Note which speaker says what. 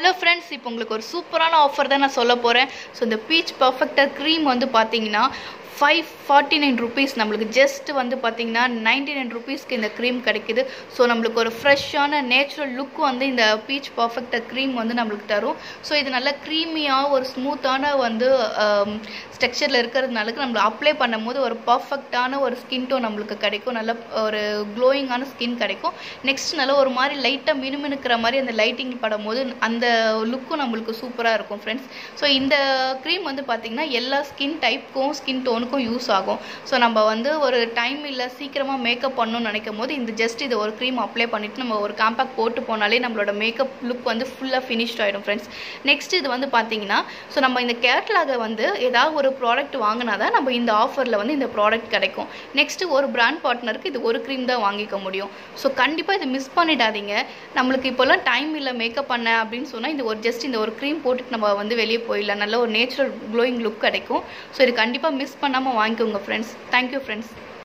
Speaker 1: hello friends இப்போ உங்களுக்கு ஒரு சூப்பரான ஆஃபர் தான் நான் சொல்ல போகிறேன் ஸோ இந்த பீச் பர்ஃபெக்டர் க்ரீம் வந்து பார்த்தீங்கன்னா ஃபைவ் ஃபார்ட்டி நைன் ருபீஸ் நம்மளுக்கு ஜஸ்ட் வந்து பார்த்தீங்கன்னா நைன்டி நைன் ருபீஸ்க்கு இந்த க்ரீம் கிடைக்குது ஸோ நம்மளுக்கு ஒரு ஃப்ரெஷ்ஷான நேச்சுரல் லுக் வந்து இந்த பீச் பர்ஃபெக்டர் க்ரீம் வந்து நம்மளுக்கு தரும் ஸோ இது நல்லா க்ரீமியாக ஒரு ஸ்மூத்தான வந்து ஸ்ட்ரக்சரில் இருக்கிறதுனால நம்ம அப்ளை பண்ணும்போது ஒரு பர்ஃபெக்டான ஒரு ஸ்கின் டோன் நம்மளுக்கு கிடைக்கும் நல்ல ஒரு க்ளோயிங்கான ஸ்கின் கிடைக்கும் நெக்ஸ்ட் நல்ல ஒரு மாதிரி லைட்டாக மினுமினுக்கிற மாதிரி அந்த லைட்டிங் படும்போது அந்த லுக்கும் நம்மளுக்கு சூப்பராக இருக்கும் ஃப்ரெண்ட்ஸ் ஸோ இந்த க்ரீம் வந்து பார்த்திங்கன்னா எல்லா ஸ்கின் டைப்புக்கும் ஸ்கின் டோனுக்கும் யூஸ் ஆகும் ஸோ நம்ம வந்து ஒரு டைம் இல்லை சீக்கிரமாக மேக்கப் பண்ணணும்னு நினைக்கும் போது இந்த ஜஸ்ட் இது ஒரு க்ரீம் அப்ளை பண்ணிவிட்டு நம்ம ஒரு காம்பேக்ட் போட்டு போனாலே நம்மளோட மேக்கப் லுக் வந்து ஃபுல்லாக ஃபினிஷ்ட் ஆகிடும் ஃப்ரெண்ட்ஸ் நெக்ஸ்ட் இது வந்து பார்த்தீங்கன்னா ஸோ நம்ம இந்த கேட்லாகை வந்து ஏதாவது ஒரு ப்ராடக்ட் வாங்கினா தான் நம்ம இந்த ஆஃபரில் வந்து இந்த ப்ராடக்ட் கிடைக்கும் நெக்ஸ்ட்டு ஒரு பிராண்ட் பார்ட்னருக்கு இது ஒரு க்ரீம் தான் வாங்கிக்க முடியும் ஸோ கண்டிப்பாக இதை மிஸ் பண்ணிடாதீங்க நம்மளுக்கு இப்போல்லாம் டைம் இல்லை மேக்கப் பண்ண அப்படின்னு சொன்னால் இந்த ஒரு ஜஸ்ட் இந்த ஒரு க்ரீம் போட்டுட்டு நம்ம வந்து வெளியே போயிடலாம் நல்ல ஒரு நேச்சுரல் க்ளோயிங் லுக் கிடைக்கும் ஸோ இது கண்டிப்பாக மிஸ் பண்ணாமல் வாங்கிக்கோங்க ஃப்ரெண்ட்ஸ் தேங்க்யூ ஃப்ரெண்ட்ஸ்